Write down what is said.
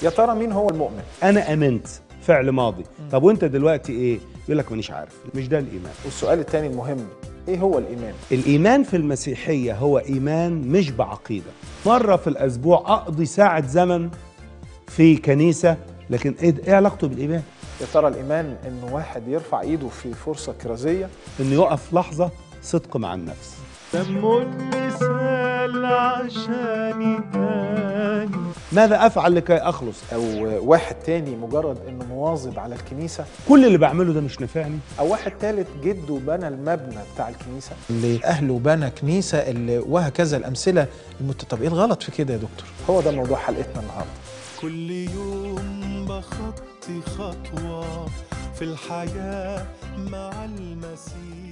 يا ترى مين هو المؤمن انا امنت فعل ماضي طب وانت دلوقتي ايه يقول لك مانيش عارف مش ده الايمان والسؤال الثاني المهم ايه هو الايمان الايمان في المسيحيه هو ايمان مش بعقيده مره في الاسبوع اقضي ساعه زمن في كنيسه لكن ايه ايه علاقته بالايمان يا ترى الايمان ان واحد يرفع ايده في فرصه كرازيه انه يقف لحظه صدق مع النفس دم المثال عشان يبان ماذا افعل لكي اخلص او واحد تاني مجرد انه مواظب على الكنيسه كل اللي بعمله ده مش نافعني او واحد تالت جده بنى المبنى بتاع الكنيسه اللي اهله بنى كنيسه اللي وهكذا الامثله المت... طب ايه الغلط في كده يا دكتور هو ده موضوع حلقتنا النهارده كل يوم بخطي خطوة في الحياة مع المسيح